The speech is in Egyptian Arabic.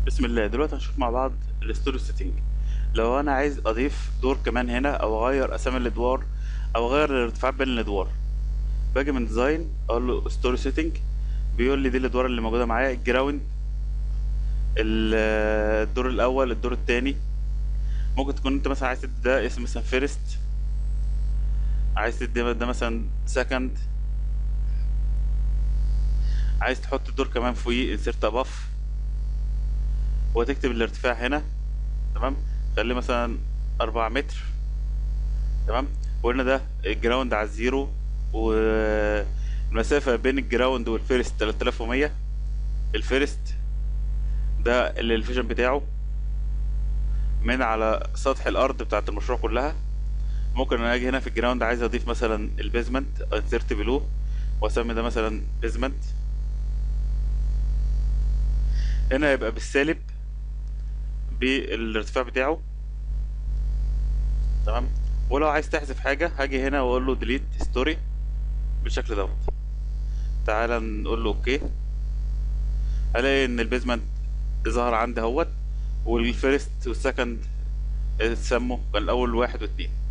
بسم الله دلوقتي هنشوف مع بعض الستوري سيتنج لو انا عايز اضيف دور كمان هنا او اغير اسامي الادوار او اغير الارتفاعات بين الادوار باجي من ديزاين اقول له ستوري سيتنج بيقول لي دي الادوار اللي موجوده معايا الجراوند ال- الدور الاول الدور التاني ممكن تكون انت مثلا عايز تدي ده اسم مثلا فيرست عايز تدي ده مثلا سكند عايز تحط الدور كمان فوقيه انسيرت اباف وتكتب الارتفاع هنا تمام خليه مثلا أربعة متر تمام وقلنا ده الجراوند على الزيرو والمسافة بين الجراوند والفيرست 3100 الفيرست ده اللي الفيجن بتاعه من على سطح الأرض بتاعة المشروع كلها ممكن انا اجي هنا في الجراوند عايز اضيف مثلا البيزمنت انسرت بلو واسمي ده مثلا بيزمنت هنا يبقى بالسالب بالارتفاع بتاعه تمام ولو عايز تحذف حاجة هاجي هنا واقول له ديليت ستوري بالشكل دوت تعالى نقول له اوكي هلاقي ان البيزمنت ظهر عندي اهوت والفيرست والسكند اتسموا كان الاول واحد واتنين